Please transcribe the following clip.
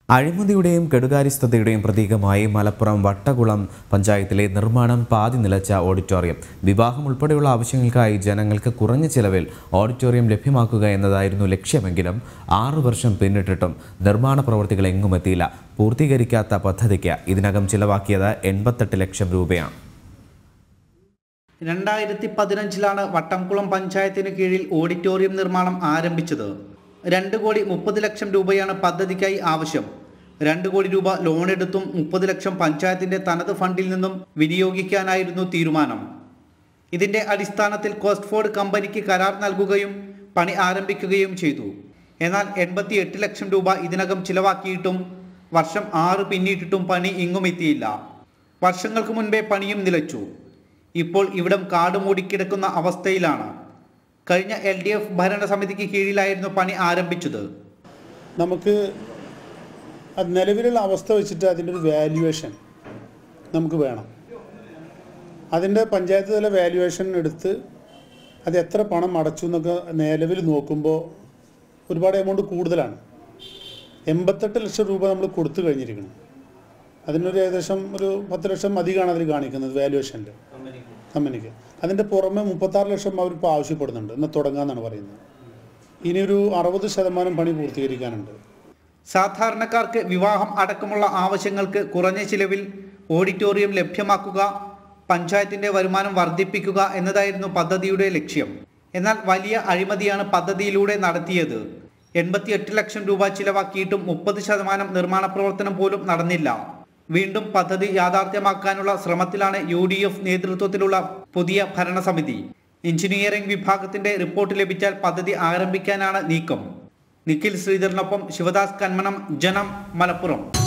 അഴിമതിയുടെയും കെടുകാര്യസ്ഥതയുടെയും പ്രതീകമായി മലപ്പുറം വട്ടകുളം പഞ്ചായത്തിലെ നിർമ്മാണം പാതി നിലച്ച ഓഡിറ്റോറിയം വിവാഹം ഉൾപ്പെടെയുള്ള ആവശ്യങ്ങൾക്കായി ജനങ്ങൾക്ക് കുറഞ്ഞ ചിലവിൽ ഓഡിറ്റോറിയം ലഭ്യമാക്കുക എന്നതായിരുന്നു ലക്ഷ്യമെങ്കിലും ആറു വർഷം പിന്നിട്ടിട്ടും നിർമ്മാണ പ്രവൃത്തികൾ എങ്ങും എത്തിയില്ല പൂർത്തീകരിക്കാത്ത പദ്ധതിക്ക് ഇതിനകം ചിലവാക്കിയത് എൺപത്തെട്ട് ലക്ഷം രൂപയാണ് രണ്ടായിരത്തി പതിനഞ്ചിലാണ് വട്ടംകുളം പഞ്ചായത്തിന് കീഴിൽ ഓഡിറ്റോറിയം നിർമ്മാണം ആരംഭിച്ചത് രണ്ട് കോടി മുപ്പത് ലക്ഷം രൂപയാണ് പദ്ധതിക്കായി ആവശ്യം രണ്ട് കോടി രൂപ ലോൺ എടുത്തും മുപ്പത് ലക്ഷം പഞ്ചായത്തിന്റെ തനത് ഫണ്ടിൽ നിന്നും വിനിയോഗിക്കാനായിരുന്നു തീരുമാനം ഇതിന്റെ അടിസ്ഥാനത്തിൽ കോസ്റ്റ്ഫോർഡ് കമ്പനിക്ക് കരാർ നൽകുകയും പണി ആരംഭിക്കുകയും ചെയ്തു എന്നാൽ എൺപത്തി എട്ട് ലക്ഷം രൂപ ഇതിനകം ചിലവാക്കിയിട്ടും വർഷം ആറ് പിന്നിട്ടിട്ടും പണി ഇങ്ങും എത്തിയില്ല വർഷങ്ങൾക്ക് മുൻപേ പണിയും നിലച്ചു ഇപ്പോൾ ഇവിടം കാട് മൂടിക്കിടക്കുന്ന അവസ്ഥയിലാണ് കഴിഞ്ഞ എൽ ഡി എഫ് ഭരണസമിതിക്ക് കീഴിലായിരുന്നു പണി ആരംഭിച്ചത് നമുക്ക് അത് നിലവിലുള്ള അവസ്ഥ വെച്ചിട്ട് അതിൻ്റെ ഒരു വാല്യുവേഷൻ നമുക്ക് വേണം അതിൻ്റെ പഞ്ചായത്ത് തല വാല്യുവേഷൻ എടുത്ത് അത് എത്ര പണം അടച്ചു എന്നൊക്കെ നിലവിൽ നോക്കുമ്പോൾ ഒരുപാട് എമൗണ്ട് കൂടുതലാണ് എൺപത്തെട്ട് ലക്ഷം രൂപ നമ്മൾ കൊടുത്തു കഴിഞ്ഞിരിക്കണം അതിനൊരു ഏകദേശം ഒരു പത്ത് ലക്ഷം അധികമാണ് അതിൽ കാണിക്കുന്നത് വാല്യുവേഷനിൽ കമ്പനിക്ക് അതിൻ്റെ പുറമെ മുപ്പത്താറ് ലക്ഷം അവരിപ്പോൾ ആവശ്യപ്പെടുന്നുണ്ട് എന്നാൽ തുടങ്ങാമെന്നാണ് പറയുന്നത് ഇനി ഒരു അറുപത് ശതമാനം പണി പൂർത്തീകരിക്കാനുണ്ട് സാധാരണക്കാർക്ക് വിവാഹം അടക്കമുള്ള ആവശ്യങ്ങൾക്ക് കുറഞ്ഞ ചിലവിൽ ഓഡിറ്റോറിയം ലഭ്യമാക്കുക പഞ്ചായത്തിന്റെ വരുമാനം വർദ്ധിപ്പിക്കുക എന്നതായിരുന്നു പദ്ധതിയുടെ ലക്ഷ്യം എന്നാൽ വലിയ അഴിമതിയാണ് പദ്ധതിയിലൂടെ നടത്തിയത് എൺപത്തിയെട്ട് ലക്ഷം രൂപ ചിലവാക്കിയിട്ടും മുപ്പത് ശതമാനം നിർമ്മാണ പ്രവർത്തനം പോലും നടന്നില്ല വീണ്ടും പദ്ധതി യാഥാർത്ഥ്യമാക്കാനുള്ള ശ്രമത്തിലാണ് യു ഡി എഫ് നേതൃത്വത്തിലുള്ള പുതിയ ഭരണസമിതി എഞ്ചിനീയറിംഗ് വിഭാഗത്തിന്റെ റിപ്പോർട്ട് ലഭിച്ചാൽ പദ്ധതി ആരംഭിക്കാനാണ് നീക്കം നിഖിൽ ശ്രീധരനൊപ്പം ശിവദാസ് കന്മണം ജനം മലപ്പുറം